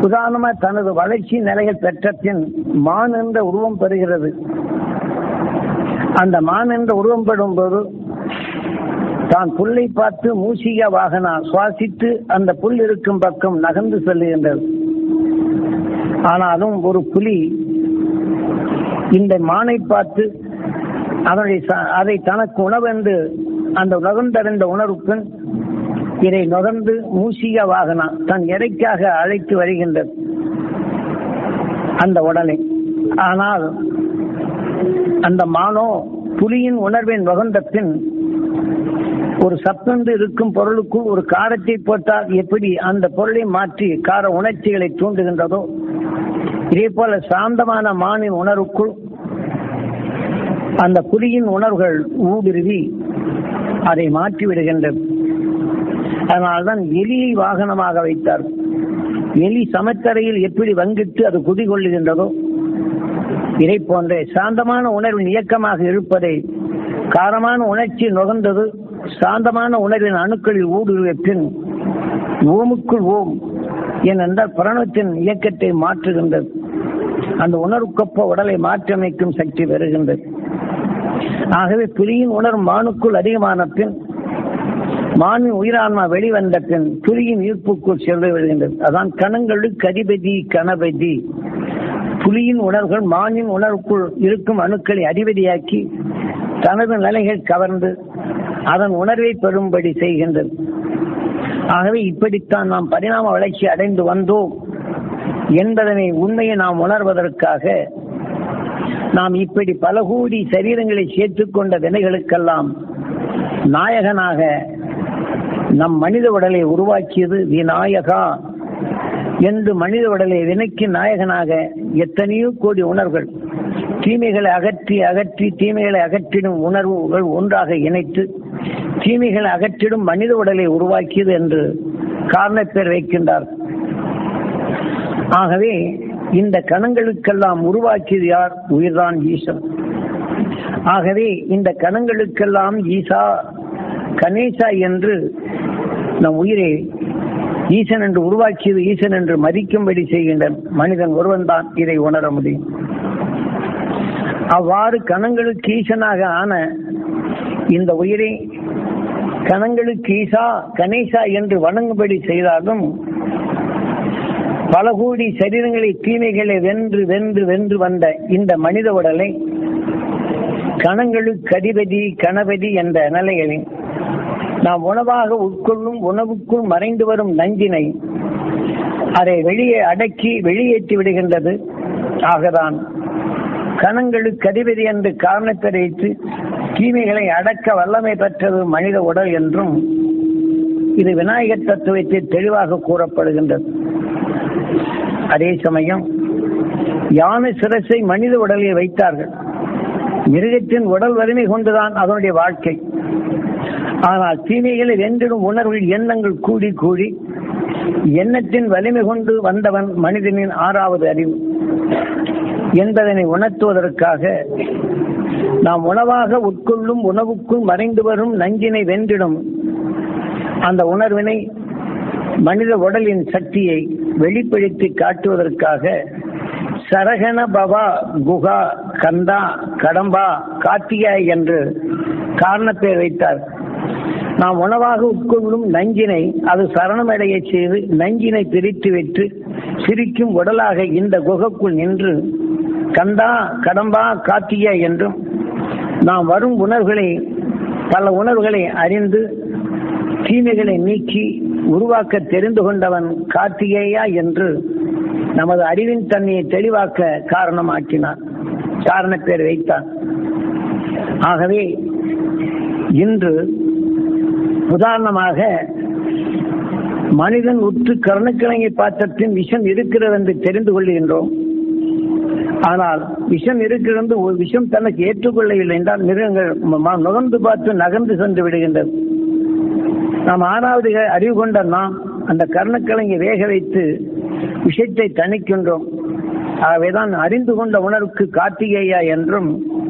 உதாரணமா தனது வளர்ச்சி நிலைகள் பெற்ற பின் மான் என்ற உருவம் பெறுகிறது அந்த மான் என்ற உருவம் பெறும்போது தான் புல்லை பார்த்து மூசிக வாகனா சுவாசித்து அந்த புல் இருக்கும் பக்கம் நகர்ந்து செல்லுகின்றது ஆனாலும் ஒரு புலி இந்த மானை பார்த்து அதனுடைய ச- அதை தனக்கு உணவென்று அந்த நுகர்ந்தடைந்த உணர்வுக்கு இதை நுகர்ந்து மூசிக வாகனா தன் எடைக்காக அழைத்து வருகின்றது அந்த உடலை ஆனால் அந்த மானோ புலியின் உணர்வின் நுகர்ந்த பின் ஒரு சப்பென்று இருக்கும் பொருளுக்குள் ஒரு காரத்தை போட்டால் எப்படி அந்த பொருளை மாற்றி கார உணர்ச்சிகளை தூண்டுகின்றதோ இதே போல சாந்தமான மானின் உணர்வுக்குள் அந்த புலியின் உணர்வுகள் ஊடுருவி அதை மாற்றி விடுகின்றது அதனால்தான் எலியை வாகனமாக வைத்தார் எலி சமத்தரையில் எப்படி வங்கிட்டு அது குடிகொள்ளுகின்றதோ இதை போன்ற சாந்தமான உணர்வின் இயக்கமாக இருப்பதை காரமான உணர்ச்சி நுகர்ந்தது சாந்தமான உணர்வின் அணுக்களில் ஊடுருவிய பின் ஓமுக்குள் ஓம் ஏனென்றால் பிரணவத்தின் இயக்கத்தை மாற்றுகின்றது அந்த உணர்வுக்கொப்ப உடலை மாற்றியமைக்கும் சக்தி பெறுகின்றது ஆகவே புலியின் உணர்வு மானுக்குள் அதிகமான பின் மானின் உயிரான்மா வெளிவந்த பின் புலியின் ஈர்ப்புக்குள் சென்று விடுகின்றது அதான் கணங்களுக்கு அதிபதி கணபதி புலியின் உணர்வுகள் மானின் உணர்வுக்குள் இருக்கும் அணுக்களை அதிபதியாக்கி தனது நிலைகள் கவர்ந்து அதன் உணர்வை பெறும்படி செய்கின்றது ஆகவே இப்படித்தான் நாம் பரிணாம வளர்ச்சி அடைந்து வந்தோம் என்பதனை உண்மையை நாம் உணர்வதற்காக நாம் இப்படி பல கோடி சரீரங்களை சேர்த்துக் கொண்ட வினைகளுக்கெல்லாம் நாயகனாக நம் மனித உடலை உருவாக்கியது விநாயகா என்று மனித உடலை வினைக்கு நாயகனாக எத்தனையோ கோடி உணர்வுகள் தீமைகளை அகற்றி அகற்றி தீமைகளை அகற்றிடும் உணர்வுகள் ஒன்றாக இணைத்து தீமைகளை அகற்றிடும் மனித உடலை உருவாக்கியது என்று காரணப்பேர் வைக்கின்றார் ஆகவே இந்த கணங்களுக்கெல்லாம் உருவாக்கியது யார் உயிர்தான் ஈசன் ஆகவே இந்த கணங்களுக்கெல்லாம் ஈசா கணேசா என்று நம் உயிரை ஈசன் என்று உருவாக்கியது ஈசன் என்று மதிக்கும்படி செய்கின்ற மனிதன் ஒருவன் தான் இதை உணர முடியும் அவ்வாறு கணங்களுக்கு ஈசனாக ஆன இந்த உயிரை கணங்களுக்கு ஈசா கணேசா என்று வணங்கும்படி செய்தாலும் பல கோடி சரீரங்களை தீமைகளை வென்று வென்று வென்று வந்த இந்த மனித உடலை கணங்களுக்கு அதிபதி கணபதி என்ற நிலைகளில் நாம் உணவாக உட்கொள்ளும் உணவுக்குள் மறைந்து வரும் நஞ்சினை அதை வெளியே அடக்கி வெளியேற்றி விடுகின்றது ஆகதான் கணங்களுக்கு அதிபதி என்று காரணத்தை வைத்து தீமைகளை அடக்க வல்லமை பெற்றது மனித உடல் என்றும் இது விநாயகர் தத்துவத்தில் தெளிவாக கூறப்படுகின்றது அதே சமயம் யானை சிரசை மனித உடலில் வைத்தார்கள் மிருகத்தின் உடல் வலிமை கொண்டுதான் அதனுடைய வாழ்க்கை ஆனால் தீமைகளை வென்றிடும் உணர்வில் எண்ணங்கள் கூடி கூடி எண்ணத்தின் வலிமை கொண்டு வந்தவன் மனிதனின் ஆறாவது அறிவு என்பதனை உணர்த்துவதற்காக நாம் உணவாக உட்கொள்ளும் உணவுக்குள் மறைந்து வரும் நஞ்சினை வென்றிடும் அந்த உணர்வினை மனித உடலின் சக்தியை வெளிப்படுத்தி காட்டுவதற்காக சரகண பவா குகா கந்தா கடம்பா கார்த்திகா என்று காரணப்பேர் வைத்தார் நாம் உணவாக உட்கொள்ளும் நஞ்சினை அது சரணமடைய செய்து நஞ்சினை பிரித்து விட்டு சிரிக்கும் உடலாக இந்த குகைக்குள் நின்று கந்தா கடம்பா கார்த்திகா என்றும் நாம் வரும் உணர்வுகளை பல உணர்வுகளை அறிந்து தீமைகளை நீக்கி உருவாக்க தெரிந்து கொண்டவன் கார்த்திகேயா என்று நமது அறிவின் தன்மையை தெளிவாக்க காரணமாக்கினார் காரணப்பேர் வைத்தார் ஆகவே இன்று உதாரணமாக மனிதன் உற்று கருணக்கிழங்கை பாத்திரத்தின் விஷம் இருக்கிறது என்று தெரிந்து கொள்கின்றோம் ஆனால் விஷம் இருக்கிறது ஒரு விஷம் தனக்கு ஏற்றுக்கொள்ளவில்லை என்றால் மிருகங்கள் ம- நுகர்ந்து பார்த்து நகர்ந்து சென்று விடுகின்றது நாம் ஆறாவது அறிவு கொண்ட நாம் அந்த கர்ணக்கிழங்கை வேக வைத்து விஷத்தை தணிக்கின்றோம் ஆகவேதான் அறிந்து கொண்ட உணர்வுக்கு கார்த்திகேயா என்றும்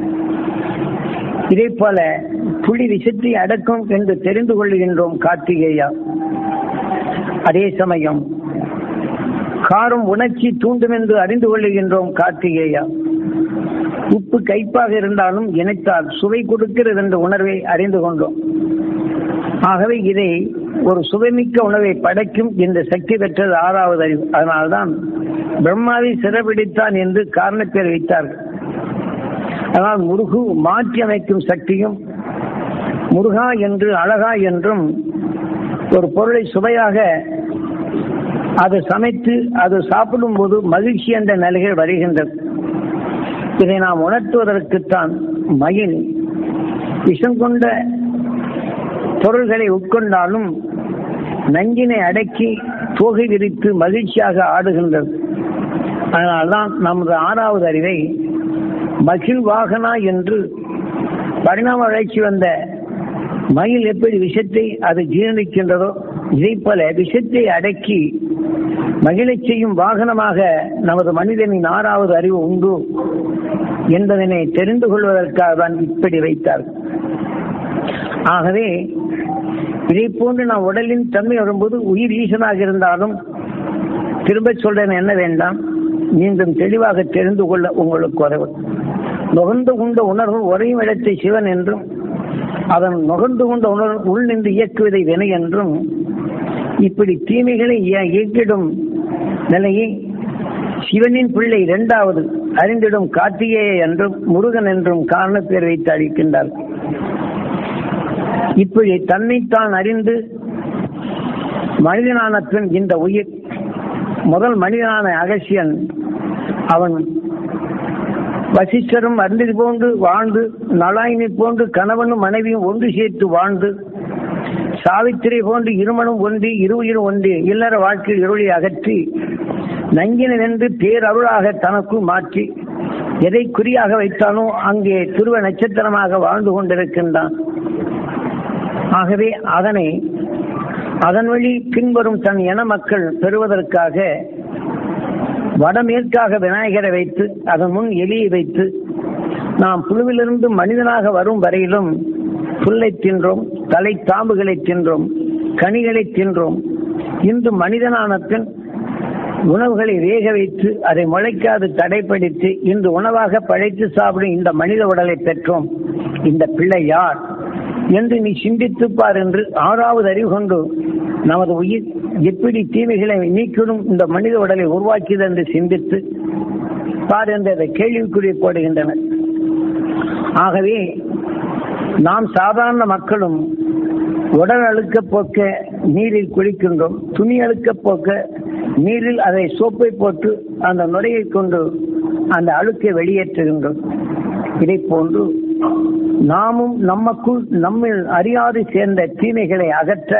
இதே போல புலி விஷத்தை அடக்கும் என்று தெரிந்து கொள்கின்றோம் கார்த்திகேயா அதே சமயம் காரம் உணர்ச்சி தூண்டும் என்று அறிந்து கொள்ளுகின்றோம் கார்த்திகேயா உப்பு கைப்பாக இருந்தாலும் இணைத்தால் சுவை கொடுக்கிறது என்ற உணர்வை அறிந்து கொண்டோம் ஆகவே இதை ஒரு சுவைமிக்க உணவை படைக்கும் இந்த சக்தி பெற்றது ஆறாவது அறிவு அதனால்தான் பிரம்மாவை சிறப்பிடித்தான் என்று காரணப்பேர் வைத்தார்கள் ஆனால் முருகு மாற்றி அமைக்கும் சக்தியும் முருகா என்று அழகா என்றும் ஒரு பொருளை சுவையாக அது சமைத்து அது சாப்பிடும் போது மகிழ்ச்சி என்ற நிலைகள் வருகின்றது இதை நாம் உணர்த்துவதற்குத்தான் மகிழ் விஷம் கொண்ட பொருள்களை உட்கொண்டாலும் நஞ்சினை அடக்கி தோகை விரித்து மகிழ்ச்சியாக ஆடுகின்றது அதனால்தான் நமது ஆறாவது அறிவை மகிழ் வாகனா என்று பரிணாம வளர்ச்சி வந்த மயில் எப்படி விஷத்தை அது ஜீரணிக்கின்றதோ இதை போல விஷத்தை அடக்கி மகிழச் செய்யும் வாகனமாக நமது மனிதனின் ஆறாவது அறிவு உண்டு என்பதனை தெரிந்து கொள்வதற்காக தான் இப்படி வைத்தார் ஆகவே இதை போன்று நாம் உடலின் தன்மை வரும்போது உயிர் ஈசனாக இருந்தாலும் திரும்ப சொல்றேன் என்ன வேண்டாம் மீண்டும் தெளிவாக தெரிந்து கொள்ள உங்களுக்கு உதவு நுகர்ந்து கொண்ட உணர்வு உறையும் இடத்தை சிவன் என்றும் அதன் நுகர்ந்து கொண்ட உணர்வு உள் நின்று இயக்குவதை வினை என்றும் இப்படி தீமைகளை இயக்கிடும் நிலையை சிவனின் பிள்ளை இரண்டாவது அறிந்திடும் கார்த்திகேய என்றும் முருகன் என்றும் காரணப்பேர் வைத்து அளிக்கின்றார் இப்படி தன்னைத்தான் அறிந்து மனிதனான பின் இந்த உயிர் முதல் மனிதனான அகசியன் அவன் வசிஷ்டரும் அருந்ததி போன்று வாழ்ந்து நலாயினி போன்று கணவனும் மனைவியும் ஒன்று சேர்த்து வாழ்ந்து சாவித்திரை போன்று இருமனும் ஒன்றி இருவுயிரும் ஒன்றி இல்லற வாழ்க்கையில் இருளை அகற்றி நங்கின நின்று பேரருளாக தனக்குள் மாற்றி எதை குறியாக வைத்தானோ அங்கே துருவ நட்சத்திரமாக வாழ்ந்து கொண்டிருக்கின்றான் ஆகவே அதனை அதன் வழி பின்வரும் தன் இன மக்கள் பெறுவதற்காக வடமேற்காக விநாயகரை வைத்து அதன் முன் எலியை வைத்து நாம் புழுவிலிருந்து மனிதனாக வரும் வரையிலும் புல்லை தின்றோம் தலை தாம்புகளை தின்றோம் கனிகளை தின்றோம் இன்று மனிதனான பின் உணவுகளை வேக வைத்து அதை முளைக்காது தடைப்படுத்தி இன்று உணவாக பழைத்து சாப்பிடும் இந்த மனித உடலை பெற்றோம் இந்த பிள்ளை யார் என்று நீ சிந்தித்துப்பார் என்று ஆறாவது அறிவு கொண்டு நமது உயிர் எப்படி தீமைகளை நீக்கிடும் இந்த மனித உடலை உருவாக்கியது என்று சிந்தித்து பார் என்று கேள்விக்குறி போடுகின்றனர் ஆகவே நாம் சாதாரண மக்களும் உடல் அழுக்க போக்க நீரில் குளிக்கின்றோம் துணி அழுக்க போக்க நீரில் அதை சோப்பை போட்டு அந்த நுரையை கொண்டு அந்த அழுக்கை வெளியேற்றுகின்றோம் இதை போன்று நாமும் நமக்குள் நம்மில் அறியாது சேர்ந்த தீமைகளை அகற்ற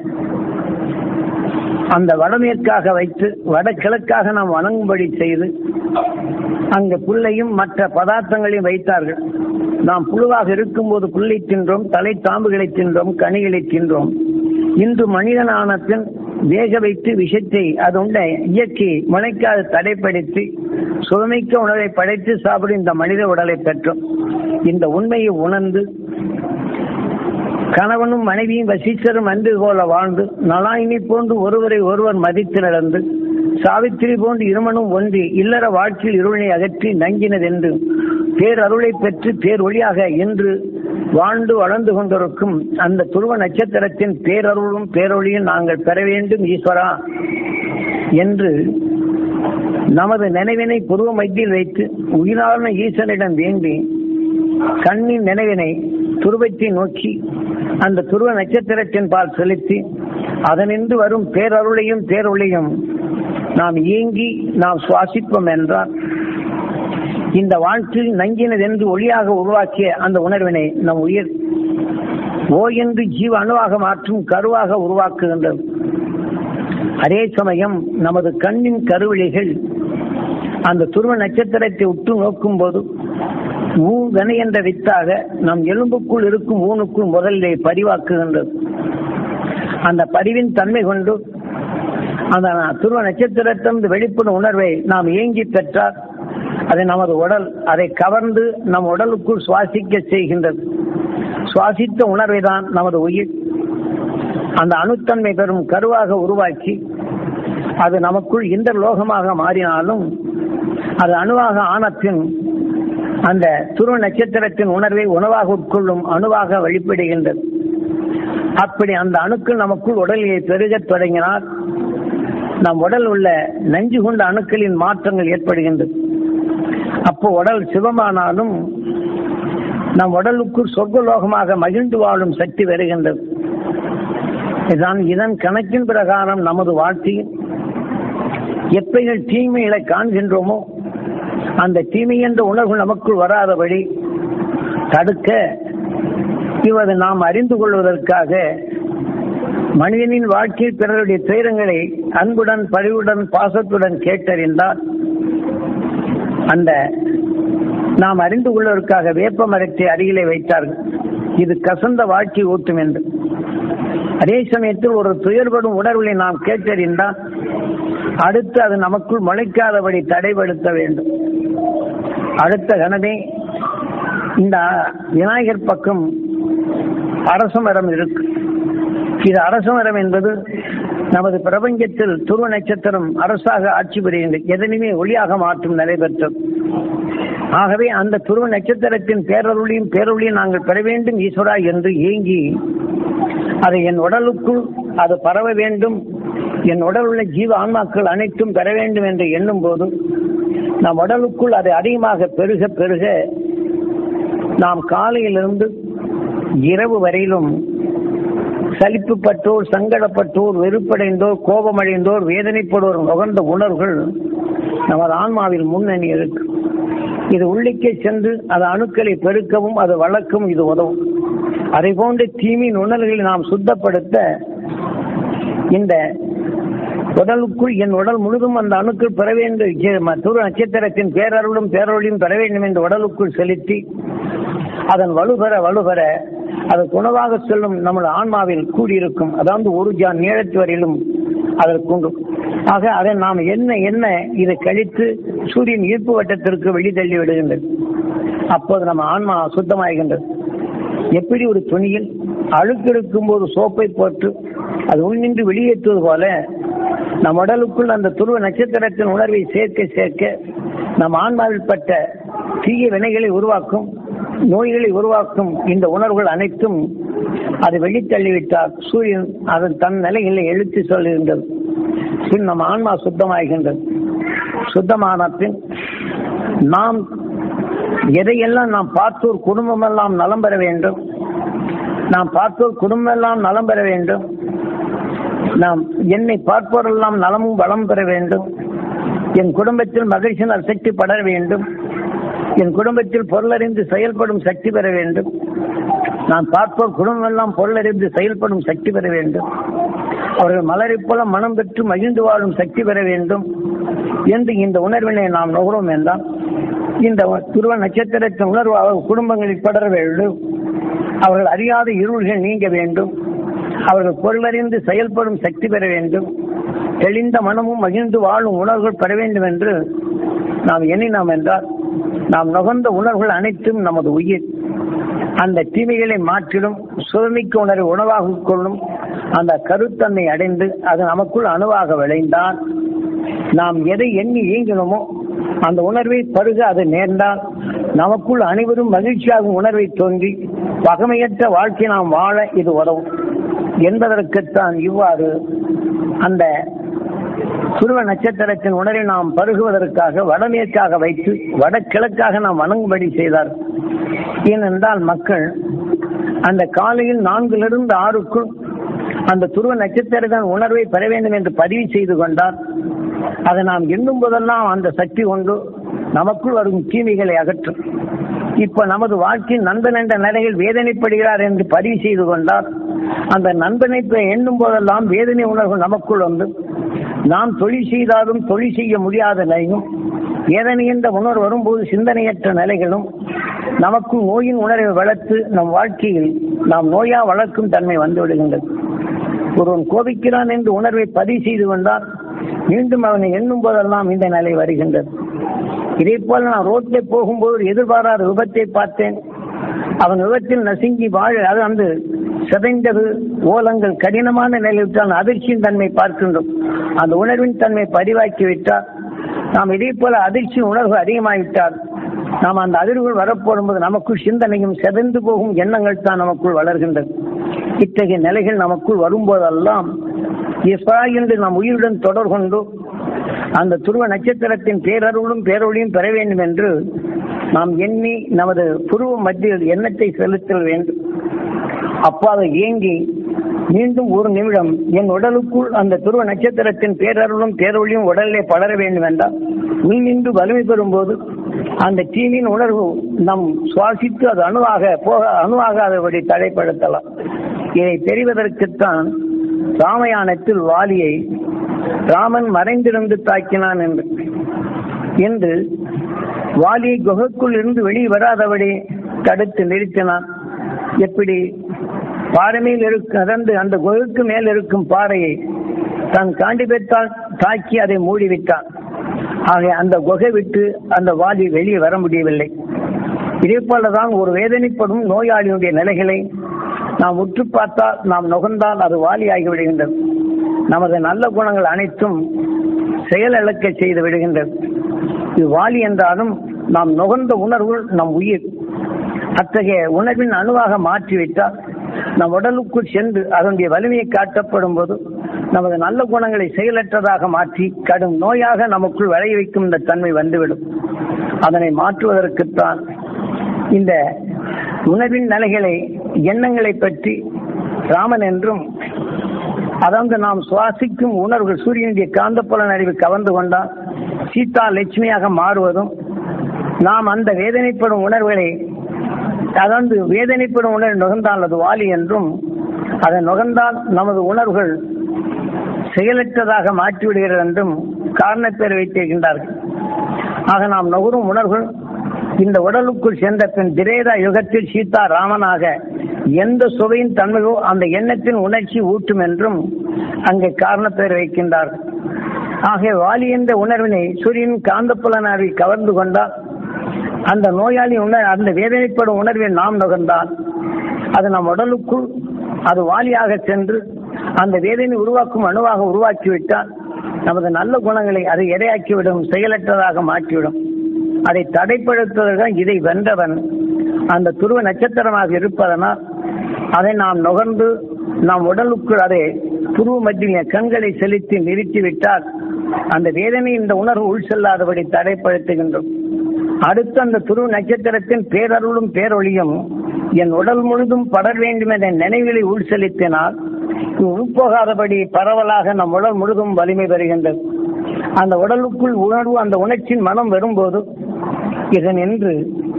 அந்த வடமேற்காக வைத்து வடகிழக்காக நாம் வணங்கும்படி செய்து அங்க புல்லையும் மற்ற பதார்த்தங்களையும் வைத்தார்கள் நாம் புழுவாக இருக்கும்போது புல்லை தின்றோம் தலை தாம்புகளை தின்றோம் கனிகளை தின்றோம் இன்று மனிதனான பின் வேக வைத்து விஷத்தை அது உண்ட இயக்கி முளைக்காது தடைப்படுத்தி சுதமிக்க உணவை படைத்து சாப்பிடும் இந்த மனித உடலை பெற்றோம் இந்த உண்மையை உணர்ந்து கணவனும் மனைவியும் வசீச்சரும் அன்பு போல வாழ்ந்து நலாயினி போன்று ஒருவரை ஒருவர் மதித்து நடந்து சாவித்திரி போன்று இருமனும் ஒன்றி இல்லற வாழ்க்கையில் இருளினை அகற்றி நங்கினதென்று பேரருளை பெற்று பேர் ஒளியாக என்று வாழ்ந்து வளர்ந்து கொண்டிருக்கும் அந்த துருவ நட்சத்திரத்தின் பேரருளும் பேரொழியும் நாங்கள் பெற வேண்டும் ஈஸ்வரா என்று நமது நினைவினை புருவ மைத்தியில் வைத்து உயிரான ஈசனிடம் வேண்டி கண்ணின் நினைவினை துருவத்தை நோக்கி அந்த துருவ நட்சத்திரத்தின் பால் செலுத்தி அதனின்று வரும் பேரருளையும் பேரொழியும் நாம் இயங்கி நாம் சுவாசிப்போம் என்றால் இந்த வாழ்க்கையில் நங்கினதென்று ஒளியாக உருவாக்கிய அந்த உணர்வினை நம் உயிர் ஓ என்று ஜீவ அணுவாக மாற்றும் கருவாக உருவாக்குகின்றது அதே சமயம் நமது கண்ணின் கருவிழிகள் அந்த துருவ நட்சத்திரத்தை உற்று நோக்கும் போது ஊ வினை என்ற வித்தாக நம் எலும்புக்குள் இருக்கும் ஊனுக்குள் முதலிலே பதிவாக்குகின்றது அந்த பதிவின் தன்மை கொண்டு அந்த துருவ நட்சத்திரத்தின் வெளிப்படும் உணர்வை நாம் ஏங்கி பெற்றால் அதை நமது உடல் அதை கவர்ந்து நம் உடலுக்குள் சுவாசிக்க செய்கின்றது சுவாசித்த உணர்வை தான் நமது உயிர் அந்த அணுத்தன்மை பெறும் கருவாக உருவாக்கி அது நமக்குள் இந்த லோகமாக மாறினாலும் அது அணுவாக ஆனத்தின் அந்த துருவ நட்சத்திரத்தின் உணர்வை உணவாக உட்கொள்ளும் அணுவாக வெளிப்படுகின்றது அப்படி அந்த அணுக்கள் நமக்குள் உடலிலே பெருகத் தொடங்கினால் நம் உடல் உள்ள நஞ்சு கொண்ட அணுக்களின் மாற்றங்கள் ஏற்படுகின்றது அப்போ உடல் சிவமானாலும் நம் உடலுக்குள் சொர்க்கலோகமாக மகிழ்ந்து வாழும் சக்தி வருகின்றது இதான் இதன் கணக்கின் பிரகாரம் நமது வாழ்க்கையில் எப்பைகள் தீமைகளை காண்கின்றோமோ அந்த தீமை என்ற உணர்வு நமக்குள் வராதபடி தடுக்க இவது நாம் அறிந்து கொள்வதற்காக மனிதனின் வாழ்க்கையில் பிறருடைய துயரங்களை அன்புடன் பழிவுடன் பாசத்துடன் கேட்டறிந்தால் அந்த நாம் அறிந்து கொள்வதற்காக வேப்ப மரத்தை அருகிலே வைத்தார்கள் இது கசந்த வாழ்க்கை ஊட்டும் என்று அதே சமயத்தில் ஒரு துயர்படும் உணர்வுகளை நாம் கேட்டறிந்தால் அடுத்து அது நமக்குள் முளைக்காதபடி தடைப்படுத்த வேண்டும் அடுத்த கணமே இந்த விநாயகர் பக்கம் அரச மரம் இருக்கு இது அரச மரம் என்பது நமது பிரபஞ்சத்தில் துருவ நட்சத்திரம் அரசாக ஆட்சி புரிகின்றது எதனையுமே ஒளியாக மாற்றும் நடைபெற்றது ஆகவே அந்த துருவ நட்சத்திரத்தின் பேரருளியும் பேரொழியும் நாங்கள் பெற வேண்டும் ஈஸ்வரா என்று ஏங்கி அதை என் உடலுக்குள் அது பரவ வேண்டும் என் உடல் உள்ள ஜீவ ஆன்மாக்கள் அனைத்தும் பெற வேண்டும் என்று எண்ணும் போது நம் உடலுக்குள் அது அதிகமாக பெருக பெருக நாம் காலையிலிருந்து இரவு வரையிலும் சலிப்புப்பட்டோர் சங்கடப்பட்டோர் வெறுப்படைந்தோர் கோபமடைந்தோர் வேதனைப்படுவோர் நுகர்ந்த உணர்வுகள் நமது ஆன்மாவில் முன்னணி இருக்கு இது உள்ளிக்கே சென்று அது அணுக்களை பெருக்கவும் அது வளர்க்கவும் இது உதவும் அதை போன்ற தீமின் உணர்வுகளை நாம் சுத்தப்படுத்த இந்த உடலுக்குள் என் உடல் முழுதும் அந்த அணுக்கள் பெற வேண்டும் துரு நட்சத்திரத்தின் பேரருளும் பேரொழியும் பெற வேண்டும் என்று உடலுக்குள் செலுத்தி அதன் வலுபெற வலுபெற அதற்கு உணவாக செல்லும் நமது ஆன்மாவில் கூடியிருக்கும் அதாவது ஒரு ஜான் நீளத்து வரையிலும் அதற்கு உண்டு ஆக அதை நாம் என்ன என்ன இதை கழித்து சூரியன் ஈர்ப்பு வட்டத்திற்கு வெளித்தள்ளி விடுகின்றது அப்போது நம்ம ஆன்மா சுத்தமாகின்றது எப்படி ஒரு துணியில் அழுக்கு இருக்கும் போது சோப்பை போட்டு அது உள்நின்று வெளியேற்றுவது போல நம் உடலுக்குள் அந்த துருவ நட்சத்திரத்தின் உணர்வை சேர்க்க சேர்க்க நம் ஆன்மாவில் பட்ட தீய வினைகளை உருவாக்கும் நோய்களை உருவாக்கும் இந்த உணர்வுகள் அனைத்தும் அதை வெளித்தள்ளிவிட்டால் சூரியன் அதன் தன் நிலைகளை எழுத்து சொல்லுகின்றது பின் நம் ஆன்மா சுத்தமாகின்றது சுத்தமான பின் நாம் எதையெல்லாம் நாம் பார்த்தோர் குடும்பம் எல்லாம் நலம் பெற வேண்டும் நாம் பார்த்தோர் குடும்பம் எல்லாம் நலம் பெற வேண்டும் நாம் என்னை பார்ப்போரெல்லாம் நலமும் வளம் பெற வேண்டும் என் குடும்பத்தில் மகிழ்ச்சியின் சக்தி படர வேண்டும் என் குடும்பத்தில் பொருளறிந்து செயல்படும் சக்தி பெற வேண்டும் நான் பார்ப்போர் குடும்பம் எல்லாம் பொருளறிந்து செயல்படும் சக்தி பெற வேண்டும் அவர்கள் மலரைப் போல மனம் பெற்று மகிழ்ந்து வாழும் சக்தி பெற வேண்டும் என்று இந்த உணர்வினை நாம் நுகரும் என்றால் இந்த துருவ நட்சத்திரத்தின் உணர்வு அவர் குடும்பங்களில் படர வேண்டும் அவர்கள் அறியாத இருள்கள் நீங்க வேண்டும் அவர்கள் பொருளறிந்து செயல்படும் சக்தி பெற வேண்டும் தெளிந்த மனமும் மகிழ்ந்து வாழும் உணர்வுகள் பெற வேண்டும் என்று நாம் எண்ணினோம் என்றால் நாம் நுகர்ந்த உணர்வுகள் அனைத்தும் நமது உயிர் அந்த தீமைகளை மாற்றிடும் சுதமிக்க உணர்வை உணவாக கொள்ளும் அந்த கருத்தன்மை அடைந்து அது நமக்குள் அணுவாக விளைந்தால் நாம் எதை எண்ணி இயங்கினோமோ அந்த உணர்வை பருக அது நேர்ந்தால் நமக்குள் அனைவரும் மகிழ்ச்சியாகும் உணர்வை தோன்றி பகமையற்ற வாழ்க்கை நாம் வாழ இது உதவும் என்பதற்குத்தான் இவ்வாறு அந்த துருவ நட்சத்திரத்தின் உணரை நாம் பருகுவதற்காக வடமேற்காக வைத்து வடகிழக்காக நாம் வணங்கும்படி செய்தார் ஏனென்றால் மக்கள் அந்த காலையில் நான்கிலிருந்து ஆறுக்குள் அந்த துருவ நட்சத்திரத்தின் உணர்வை பெற வேண்டும் என்று பதிவு செய்து கொண்டார் அதை நாம் எண்ணும் போதெல்லாம் அந்த சக்தி கொண்டு நமக்குள் வரும் தீமைகளை அகற்றும் இப்ப நமது வாழ்க்கையின் நண்பன் என்ற நிலையில் வேதனைப்படுகிறார் என்று பதிவு செய்து கொண்டால் அந்த நண்பனை எண்ணும் போதெல்லாம் வேதனை உணர்வு நமக்குள் வந்து நாம் தொழில் செய்தாலும் தொழில் செய்ய முடியாத நிலையும் வேதனை என்ற உணர்வு வரும்போது சிந்தனையற்ற நிலைகளும் நமக்கும் நோயின் உணர்வை வளர்த்து நம் வாழ்க்கையில் நாம் நோயா வளர்க்கும் தன்மை வந்து விடுகின்றது ஒருவன் கோபிக்கிறான் என்று உணர்வை பதிவு செய்து கொண்டால் மீண்டும் அவனை எண்ணும் போதெல்லாம் இந்த நிலை வருகின்றது இதே போல நான் ரோட்டில் போகும்போது எதிர்பாராத விபத்தை பார்த்தேன் அவன் விபத்தில் நசுங்கி வாழ அது அந்த சிதைந்தது ஓலங்கள் கடினமான நிலையில் தான் அதிர்ச்சியின் தன்மை பார்க்கின்றோம் அந்த உணர்வின் தன்மை பதிவாக்கி விட்டால் நாம் இதே போல அதிர்ச்சி உணர்வு அதிகமாகிவிட்டால் நாம் அந்த அதிர்வுகள் வரப்போடும்போது நமக்குள் சிந்தனையும் செதந்து போகும் எண்ணங்கள் தான் நமக்குள் வளர்கின்றது இத்தகைய நிலைகள் நமக்குள் வரும்போதெல்லாம் இஸ்ரா என்று நாம் உயிருடன் தொடர் கொண்டு அந்த துருவ நட்சத்திரத்தின் பேரருளும் பேரொழியும் பெற வேண்டும் என்று நாம் எண்ணி நமது புருவ மத்தியில் எண்ணத்தை செலுத்தல் வேண்டும் அப்பாவை ஏங்கி மீண்டும் ஒரு நிமிடம் என் உடலுக்குள் அந்த துருவ நட்சத்திரத்தின் பேரருளும் பேரொழியும் உடலிலே படர வேண்டும் என்றால் உள்நின்று வலிமை பெறும்போது அந்த தீவின் உணர்வு நம் சுவாசித்து அது அணுவாக போக அணுவாகாதபடி தடைப்படுத்தலாம் இதை தெரிவதற்குத்தான் ராமயானத்தில் வாலியை ராமன் மறைந்திருந்து தாக்கினான் என்று என்று வாலி குகைக்குள் இருந்து வெளியே வராதபடி தடுத்து நிறுத்தினான் எப்படி பாறை மேல் இருக்கும் அதாவது அந்த குகைக்கு மேல் இருக்கும் பாறையை தான் காண்டிபெத்தால் தாக்கி அதை மூடிவிட்டான் ஆக அந்த குகை விட்டு அந்த வாலி வெளியே வர முடியவில்லை இதே போலதான் ஒரு வேதனைப்படும் நோயாளியுடைய நிலைகளை நாம் உற்று பார்த்தால் நாம் நுகர்ந்தால் அது வாலியாகி விடுகின்றது நமது நல்ல குணங்கள் அனைத்தும் செயலிழக்க செய்து விடுகின்றது இது வாலி என்றாலும் நாம் நுகர்ந்த உணர்வு நம் உயிர் அத்தகைய உணர்வின் அணுவாக மாற்றிவிட்டால் நம் உடலுக்குள் சென்று அதனுடைய வலிமையை காட்டப்படும் போது நமது நல்ல குணங்களை செயலற்றதாக மாற்றி கடும் நோயாக நமக்குள் விளைய வைக்கும் இந்த தன்மை வந்துவிடும் அதனை மாற்றுவதற்குத்தான் இந்த உணர்வின் நிலைகளை எண்ணங்களை பற்றி ராமன் என்றும் அதாவது நாம் சுவாசிக்கும் உணர்வுகள் சூரியனுடைய காந்தப்புலன் அறிவு கவர்ந்து கொண்டால் சீதா லட்சுமியாக மாறுவதும் நாம் அந்த வேதனைப்படும் உணர்வுகளை அதாவது வேதனைப்படும் உணர்வு நுகர்ந்தால் அது வாலி என்றும் அதை நுகர்ந்தால் நமது உணர்வுகள் செயலற்றதாக மாற்றிவிடுகிறது என்றும் காரணப்பேர் வைத்திருக்கின்றார்கள் ஆக நாம் நுகரும் உணர்வுகள் இந்த உடலுக்குள் சென்ற பின் திரேதா யுகத்தில் சீதா ராமனாக எந்த சுவையின் தன்மையோ அந்த எண்ணத்தின் உணர்ச்சி ஊட்டும் என்றும் அங்கே காரணப்பேர் வைக்கின்றார்கள் ஆகிய வாலி என்ற உணர்வினை சூரியன் காந்தப்புலனாரி கவர்ந்து கொண்டால் அந்த நோயாளி உணர் அந்த வேதனைப்படும் உணர்வை நாம் நுகர்ந்தால் அது நம் உடலுக்குள் அது வாலியாக சென்று அந்த வேதனை உருவாக்கும் அணுவாக உருவாக்கிவிட்டால் நமது நல்ல குணங்களை அதை இரையாக்கிவிடும் செயலற்றதாக மாற்றிவிடும் அதை தடைப்படுத்துவதற்கு இதை வென்றவன் அந்த துருவ நட்சத்திரமாக இருப்பதனால் அதை நாம் நுகர்ந்து நாம் உடலுக்குள் அதை துருவ மத்திய கண்களை செலுத்தி நிறுத்திவிட்டால் அந்த வேதனை இந்த உணர்வு உள் செல்லாதபடி தடைப்படுத்துகின்றோம் அடுத்து அந்த துருவ நட்சத்திரத்தின் பேரருளும் பேரொழியும் என் உடல் முழுதும் படர் வேண்டும் என்ற நினைவுகளை உள் செலுத்தினால் உள்போகாதபடி பரவலாக நம் உடல் முழுதும் வலிமை பெறுகின்றது அந்த உடலுக்குள் உணர்வு அந்த உணர்ச்சியின் மனம் வரும்போது இதன் என்று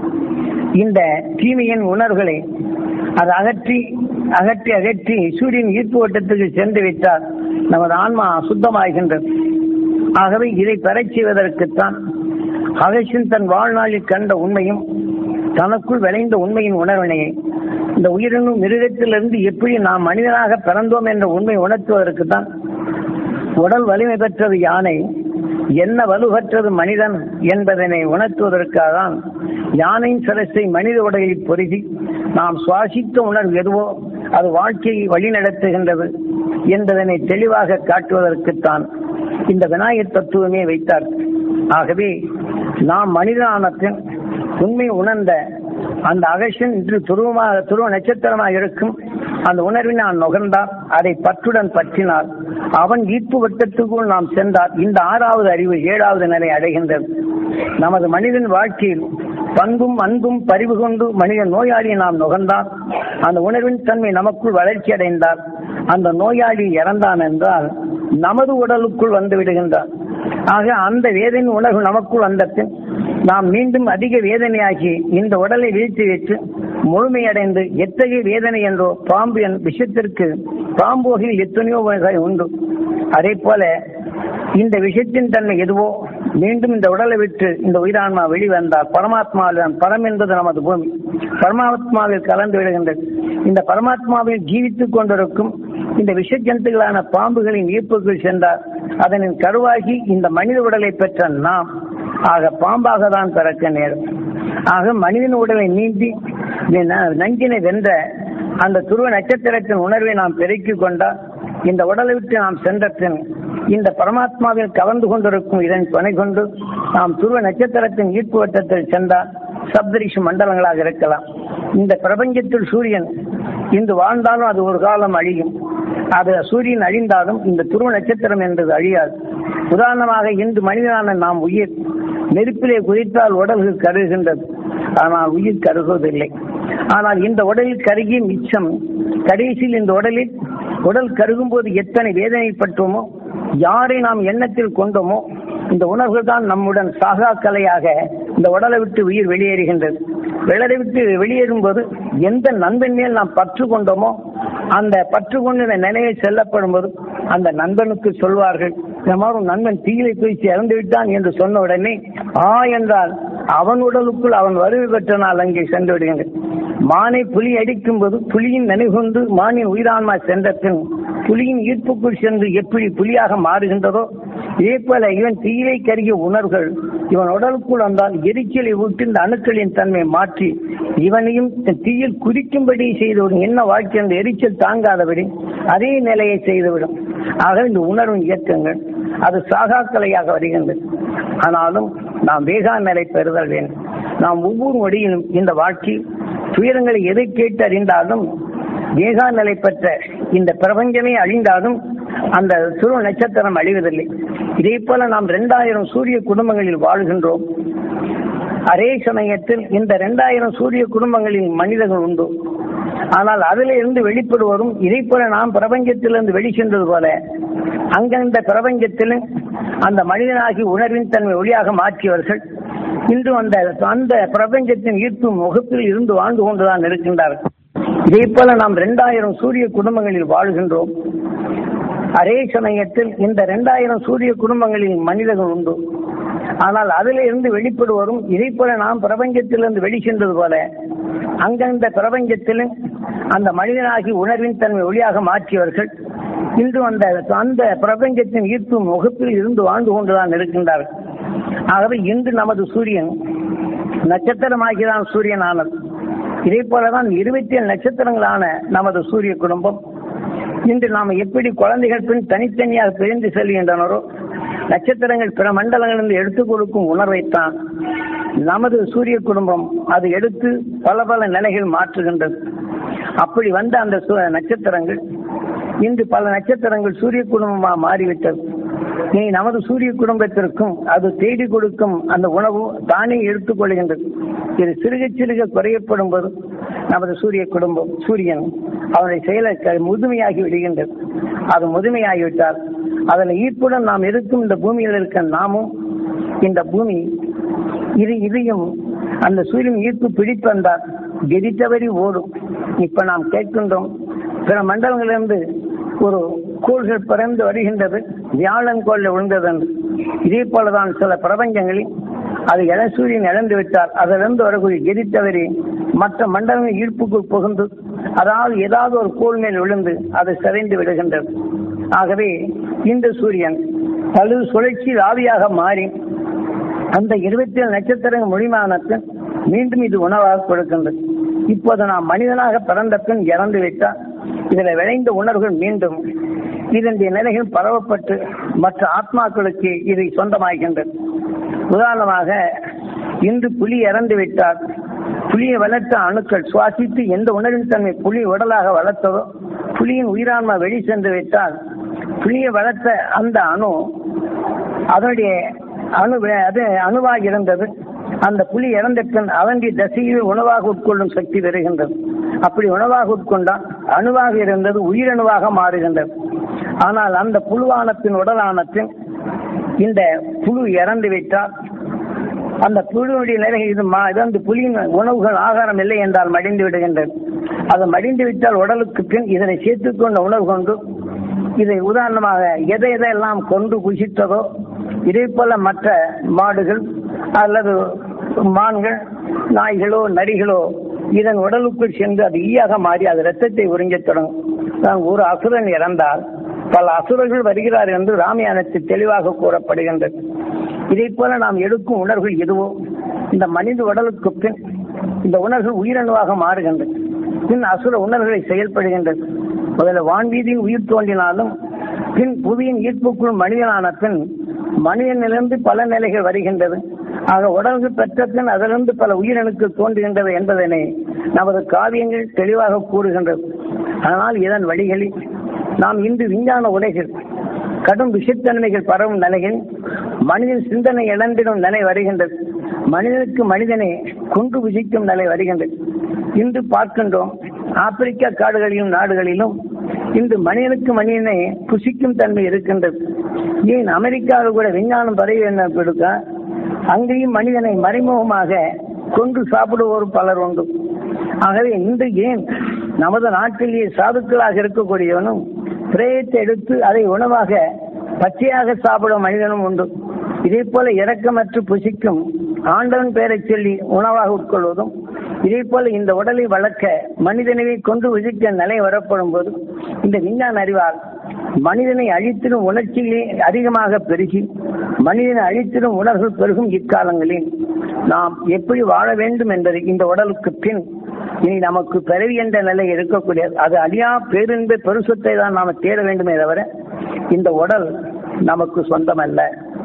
இந்த தீமையின் உணர்வுகளை அது அகற்றி அகற்றி அகற்றி சூரியன் ஈர்ப்பு வட்டத்துக்கு சென்று விட்டால் நமது ஆன்மா சுத்தமாகின்றது ஆகவே இதை பெறச் செய்வதற்குத்தான் அகசின் தன் வாழ்நாளில் கண்ட உண்மையும் தனக்குள் விளைந்த உண்மையின் உணர்வினை இந்த உயிரினும் மிருகத்திலிருந்து எப்படி நாம் மனிதனாக பிறந்தோம் என்ற உண்மை உணர்த்துவதற்கு தான் உடல் வலிமை பெற்றது யானை என்ன வலுவற்றது மனிதன் என்பதனை உணர்த்துவதற்காக தான் யானையின் சிரசை மனித உடலில் பொருகி நாம் சுவாசித்த உணர்வு எதுவோ அது வாழ்க்கையை வழிநடத்துகின்றது என்பதனை தெளிவாக காட்டுவதற்குத்தான் இந்த விநாயகர் தத்துவமே வைத்தார் ஆகவே நாம் மனிதனானத்தின் உண்மை உணர்ந்த அந்த அகசன் இன்று துருவமாக துருவ நட்சத்திரமாக இருக்கும் அந்த உணர்வை நான் நுகர்ந்தால் அதை பற்றுடன் பற்றினால் அவன் ஈர்ப்பு வட்டத்துக்குள் நாம் சென்றால் இந்த ஆறாவது அறிவு ஏழாவது நிலை அடைகின்றது நமது மனிதன் வாழ்க்கையில் பண்பும் அன்பும் பரிவு கொண்டு மனித நோயாளியை நாம் நுகர்ந்தால் அந்த உணர்வின் தன்மை நமக்குள் வளர்ச்சி அடைந்தால் அந்த நோயாளி இறந்தான் என்றால் நமது உடலுக்குள் வந்து விடுகின்றான் ஆக அந்த வேதனை உணர்வு நமக்குள் வந்த பின் நாம் மீண்டும் அதிக வேதனையாகி இந்த உடலை வீழ்த்தி வைத்து முழுமையடைந்து எத்தகைய வேதனை என்றோ பாம்பு என் விஷத்திற்கு பாம்பு வகையில் எத்தனையோ வகை உண்டு அதே போல இந்த விஷயத்தின் தன்மை எதுவோ மீண்டும் இந்த உடலை விட்டு இந்த உயிரான்மா வெளிவந்தால் பரமாத்மாவில் பரம் என்பது நமது பூமி பரமாத்மாவில் கலந்து விடுகின்றது இந்த பரமாத்மாவில் ஜீவித்துக் கொண்டிருக்கும் இந்த விஷ ஜந்துகளான பாம்புகளின் ஈர்ப்புக்குள் சென்றால் அதனின் கருவாகி இந்த மனித உடலை பெற்ற நாம் ஆக பாம்பாக தான் பிறக்க நேரும் ஆக மனிதன் உடலை நீந்தி நஞ்சினை வென்ற அந்த துருவ நட்சத்திரத்தின் உணர்வை நாம் பெருக்கிக் கொண்டால் இந்த உடலை விட்டு நாம் சென்ற பின் இந்த பரமாத்மாவில் கவர்ந்து கொண்டிருக்கும் இதன் துணை கொண்டு நாம் துருவ நட்சத்திரத்தின் ஈர்ப்பு வட்டத்தில் சென்றால் சப்தரிஷி மண்டலங்களாக இருக்கலாம் இந்த பிரபஞ்சத்தில் சூரியன் இன்று வாழ்ந்தாலும் அது ஒரு காலம் அழியும் அது சூரியன் அழிந்தாலும் இந்த துருவ நட்சத்திரம் என்பது அழியாது உதாரணமாக இன்று மனிதனான நாம் உயிர் நெருப்பிலே குதித்தால் உடல்கள் கருகின்றது ஆனால் உயிர் கருகுவதில்லை ஆனால் இந்த உடலில் கருகி மிச்சம் கடைசியில் இந்த உடலில் உடல் கருகும் போது எத்தனை வேதனைப்பட்டோமோ யாரை நாம் எண்ணத்தில் கொண்டோமோ இந்த உணர்வுகள் தான் நம்முடன் சாகா கலையாக இந்த உடலை விட்டு உயிர் வெளியேறுகின்றது விளரை விட்டு வெளியேறும் போது எந்த நண்பன் மேல் நாம் பற்று கொண்டோமோ அந்த பற்று கொண்டு இந்த நிலையில் செல்லப்படும் போது அந்த நண்பனுக்கு சொல்வார்கள் இந்த மாதிரி ஒரு நண்பன் தீயிலை குதித்து இறந்து விட்டான் என்று சொன்ன உடனே ஆ என்றால் அவன் உடலுக்குள் அவன் வருகை பெற்ற நாள் அங்கே சென்று விடுகின்றது மானை புலி அடிக்கும் போது புலியின் நினைவுகொண்டு மானின் உயிரான்மா சென்ற பின் புலியின் ஈர்ப்புக்குள் சென்று எப்படி புலியாக மாறுகின்றதோ இதே போல இவன் தீயிலை கருகிய உணர்வுகள் இவன் உடலுக்குள் வந்தால் எரிச்சலை விட்டு இந்த அணுக்களின் தன்மை மாற்றி இவனையும் தீயில் குதிக்கும்படி செய்துவிடும் என்ன வாழ்க்கை அந்த எரிச்சல் தாங்காதபடி அதே நிலையை செய்துவிடும் ஆக இந்த உணர்வின் இயக்கங்கள் அது சாகாக்கலையாக வருகின்றது ஆனாலும் நாம் வேகா நிலை பெறுதல் வேண்டும் நாம் ஒவ்வொரு வழியிலும் இந்த வாழ்க்கை துயரங்களை எதை கேட்டு அறிந்தாலும் வேகா நிலை பெற்ற இந்த பிரபஞ்சமே அழிந்தாலும் அந்த துருவ நட்சத்திரம் அழிவதில்லை இதே போல நாம் இரண்டாயிரம் சூரிய குடும்பங்களில் வாழ்கின்றோம் அதே சமயத்தில் இந்த இரண்டாயிரம் சூரிய குடும்பங்களில் மனிதர்கள் உண்டு ஆனால் அதில் இருந்து வெளிப்படுவதும் இதை போல நாம் பிரபஞ்சத்திலிருந்து வெளி சென்றது போல அங்கந்த பிரபஞ்சத்திலும் அந்த மனிதனாகி உணர்வின் தன்மை ஒளியாக மாற்றியவர்கள் இன்று அந்த அந்த பிரபஞ்சத்தின் ஈர்ப்பு முகத்தில் இருந்து வாழ்ந்து கொண்டுதான் இருக்கின்றார்கள் இதே போல நாம் இரண்டாயிரம் சூரிய குடும்பங்களில் வாழ்கின்றோம் அதே சமயத்தில் இந்த இரண்டாயிரம் சூரிய குடும்பங்களில் மனிதர்கள் உண்டு ஆனால் அதில் இருந்து வெளிப்படுவதும் இதை போல நாம் பிரபஞ்சத்திலிருந்து வெளி சென்றது போல அங்கந்த பிரபஞ்சத்திலும் அந்த மனிதனாகி உணர்வின் தன்மை ஒளியாக மாற்றியவர்கள் இன்று அந்த அந்த பிரபஞ்சத்தின் ஈர்ப்பு முகத்தில் இருந்து வாழ்ந்து கொண்டுதான் இருக்கின்றார்கள் ஆகவே இன்று நமது சூரியன் நட்சத்திரமாகிதான் சூரியன் ஆனது இதே போலதான் இருபத்தி ஏழு நட்சத்திரங்களான நமது சூரிய குடும்பம் இன்று நாம் எப்படி குழந்தைகள் பின் தனித்தனியாக பிரிந்து செல்கின்றனரோ நட்சத்திரங்கள் பிற மண்டலங்களிலிருந்து எடுத்துக் கொடுக்கும் உணர்வைத்தான் நமது சூரிய குடும்பம் அது எடுத்து பல பல நிலைகள் மாற்றுகின்றது அப்படி வந்த அந்த நட்சத்திரங்கள் இன்று பல நட்சத்திரங்கள் சூரிய குடும்பமா மாறிவிட்டது நீ நமது சூரிய குடும்பத்திற்கும் அது தேடி கொடுக்கும் அந்த உணவு தானே எடுத்துக்கொள்கின்றது இது சிறுக சிறுக குறையப்படும் போது நமது சூரிய குடும்பம் சூரியன் அவனுடைய செயலை முதுமையாகி விடுகின்றது அது முதுமையாகிவிட்டால் அதன் ஈர்ப்புடன் நாம் இருக்கும் இந்த பூமியில் இருக்க நாமும் இந்த பூமி இது இதையும் அந்த சூரியன் ஈர்ப்பு பிடித்து வந்தால் கெதித்தவரி ஓடும் இப்ப நாம் கேட்கின்றோம் பிற மண்டலங்களிலிருந்து ஒரு கோள்கள் பிறந்து வருகின்றது வியாழன் கோளில் விழுந்தது என்று இதே போலதான் சில பிரபஞ்சங்களில் அது இளசூரியன் இழந்து விட்டால் அதிலிருந்து வரக்கூடிய கெதித்தவரி மற்ற மண்டலங்கள் ஈர்ப்புக்குள் புகுந்து அதாவது ஏதாவது ஒரு கோள் மேல் விழுந்து அது சிதைந்து விடுகின்றது ஆகவே இந்த சூரியன் பழு சுழற்சியில் ஆவியாக மாறி அந்த இருபத்தி ஏழு நட்சத்திரங்கள் மொழிமானத்தில் மீண்டும் இது உணவாக கொடுக்கின்றது இப்போது நாம் மனிதனாக பிறந்த பின் இறந்து விட்டால் இதில் விளைந்த உணர்வுகள் மீண்டும் இதனுடைய நிலைகள் பரவப்பட்டு மற்ற ஆத்மாக்களுக்கு இதை சொந்தமாகின்றது உதாரணமாக இன்று புலி இறந்து விட்டால் புலியை வளர்த்த அணுக்கள் சுவாசித்து எந்த உணர்வின் தன்மை புலி உடலாக வளர்த்ததோ புலியின் உயிரான்மா வெளி சென்று விட்டால் புலியை வளர்த்த அந்த அணு அதனுடைய அணு அது அணுவாக இருந்தது அந்த புலி இறந்த பின் அவனுடைய தசையில் உணவாக உட்கொள்ளும் சக்தி வருகின்றது அப்படி உணவாக உட்கொண்டால் அணுவாக இருந்தது உயிரணுவாக மாறுகின்றது ஆனால் அந்த புழுவானத்தின் உடலானத்தின் இந்த புழு இறந்து விட்டால் அந்த புழுவுடைய நிலை இது அந்த புலியின் உணவுகள் ஆகாரம் இல்லை என்றால் மடிந்து விடுகின்றது அது மடிந்து விட்டால் உடலுக்கு பின் இதனை சேர்த்துக்கொண்ட உணவு கொண்டு இதை உதாரணமாக எதை எதையெல்லாம் கொண்டு குசித்ததோ இதே போல மற்ற மாடுகள் அல்லது மான்கள் நாய்களோ நரிகளோ இதன் உடலுக்குள் சென்று அது ஈயாக மாறி அது ரத்தத்தை உறிஞ்சத் தொடங்கும் தான் ஒரு அசுரன் இறந்தால் பல அசுரர்கள் வருகிறார் என்று ராமாயணத்தில் தெளிவாக கூறப்படுகின்றது இதை போல நாம் எடுக்கும் உணர்வுகள் எதுவோ இந்த மனித உடலுக்கு பின் இந்த உணர்வுகள் உயிரணுவாக மாறுகின்றது பின் அசுர உணர்வுகளை செயல்படுகின்றது முதல்ல வான்வீதியில் உயிர் தோன்றினாலும் பின் புவியின் ஈர்ப்புக்குள் மனிதனான பின் மனிதனிலிருந்து பல நிலைகள் வருகின்றது ஆக உடல்கள் பெற்ற பின் அதிலிருந்து பல உயிரணுக்கள் தோன்றுகின்றது என்பதனை நமது காவியங்கள் தெளிவாக கூறுகின்றது ஆனால் இதன் வழிகளில் நாம் இன்று விஞ்ஞான உலகில் கடும் விஷத்தன்மைகள் பரவும் நிலையில் மனிதன் சிந்தனை இழந்திடும் நிலை வருகின்றது மனிதனுக்கு மனிதனை கொண்டு விசிக்கும் நிலை வருகின்றது இன்று பார்க்கின்றோம் ஆப்பிரிக்கா காடுகளிலும் நாடுகளிலும் இன்று மனிதனுக்கு மனிதனை புசிக்கும் தன்மை இருக்கின்றது ஏன் அமெரிக்காவில் கூட விஞ்ஞானம் பதவி என்ன கொடுக்க அங்கேயும் மனிதனை மறைமுகமாக கொண்டு சாப்பிடுவோர் பலர் உண்டு ஆகவே இன்று ஏன் நமது நாட்டிலேயே சாதுக்களாக இருக்கக்கூடியவனும் பிரேயத்தை எடுத்து அதை உணவாக பச்சையாக சாப்பிடும் மனிதனும் உண்டு இதே போல இரக்கமற்று புசிக்கும் ஆண்டவன் பெயரை சொல்லி உணவாக உட்கொள்வதும் இதே போல இந்த உடலை வளர்க்க மனிதனவே கொண்டு விதிக்க நிலை வரப்படும் போது இந்த விஞ்ஞான அறிவால் மனிதனை அழித்திடும் உணர்ச்சிகளே அதிகமாக பெருகி மனிதனை அழித்திடும் உணர்வு பெருகும் இக்காலங்களில் நாம் எப்படி வாழ வேண்டும் என்பதை இந்த உடலுக்கு பின் இனி நமக்கு பிறவி என்ற நிலை இருக்கக்கூடியது அது அழியா பேரின்ப பெருசத்தை தான் நாம் தேட வேண்டுமே தவிர இந்த உடல் நமக்கு சொந்தமல்ல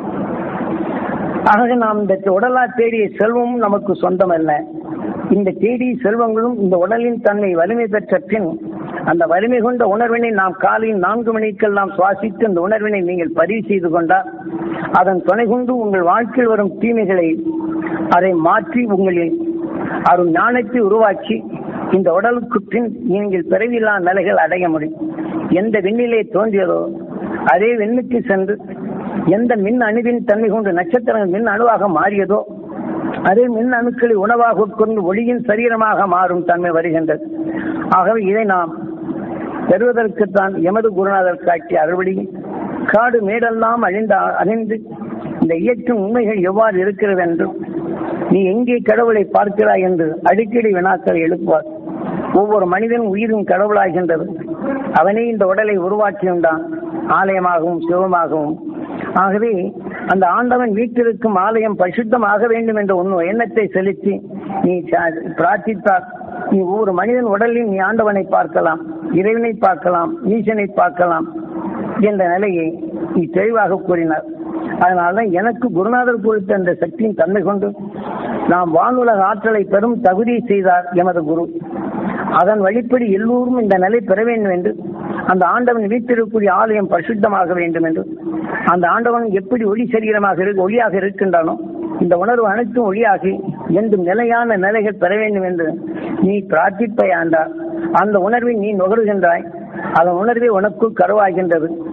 ஆக நாம் இந்த உடலா தேடிய செல்வமும் நமக்கு சொந்தமல்ல இந்த தேடிய செல்வங்களும் இந்த உடலின் தன்மை வலிமை பெற்ற பின் அந்த வலிமை கொண்ட உணர்வினை நாம் காலையில் நான்கு மணிக்கெல்லாம் நாம் சுவாசித்து அந்த உணர்வினை நீங்கள் பதிவு செய்து கொண்டால் அதன் துணை கொண்டு உங்கள் வாழ்க்கையில் வரும் தீமைகளை அதை மாற்றி உங்களில் அருள் ஞானத்தை உருவாக்கி இந்த உடலுக்கு பின் நீங்கள் பிறவில்லா நிலைகள் அடைய முடியும் எந்த விண்ணிலே தோன்றியதோ அதே விண்ணுக்கு சென்று எந்த மின் அணுவின் தன்மை கொண்டு நட்சத்திரங்கள் மின் அணுவாக மாறியதோ அதே மின் அணுக்களை உணவாக கொண்டு ஒளியின் சரீரமாக மாறும் தன்மை வருகின்றது ஆகவே இதை நாம் பெறுவதற்குத்தான் எமது குருநாதர் காட்டிய அறுபடி காடு மேடெல்லாம் அழிந்த அழிந்து இந்த இயற்கும் உண்மைகள் எவ்வாறு இருக்கிறது என்றும் நீ எங்கே கடவுளை பார்க்கிறாய் என்று அடிக்கடி வினாக்கள் எழுப்புவார் ஒவ்வொரு மனிதன் உயிரும் கடவுளாகின்றது அவனே இந்த உடலை உருவாக்கியுண்டான் ஆலயமாகவும் சிவமாகவும் ஆகவே அந்த ஆண்டவன் வீட்டிற்கும் ஆலயம் பரிசுத்தமாக வேண்டும் என்ற உன் எண்ணத்தை செலுத்தி நீ பிரார்த்தித்தால் நீ ஒவ்வொரு மனிதன் உடலில் நீ ஆண்டவனை பார்க்கலாம் இறைவனை பார்க்கலாம் ஈசனை பார்க்கலாம் என்ற நிலையை நீ தெளிவாக கூறினார் அதனால்தான் எனக்கு குருநாதர் குறித்த அந்த சக்தியின் தன்மை கொண்டு நாம் வானுலக ஆற்றலை பெரும் தகுதி செய்தார் எமது குரு அதன் வழிப்படி எல்லோரும் இந்த நிலை பெற வேண்டும் என்று அந்த ஆண்டவன் வீட்டிற்குரிய ஆலயம் பரிசுத்தமாக வேண்டும் என்று அந்த ஆண்டவன் எப்படி ஒளி சரீரமாக ஒளியாக இருக்கின்றானோ இந்த உணர்வு அனைத்தும் ஒளியாகி என்றும் நிலையான நிலைகள் பெற வேண்டும் என்று நீ பிரார்த்திப்பை ஆண்டார் அந்த உணர்வை நீ நுகருகின்றாய் அதன் உணர்வே உனக்குள் கருவாகின்றது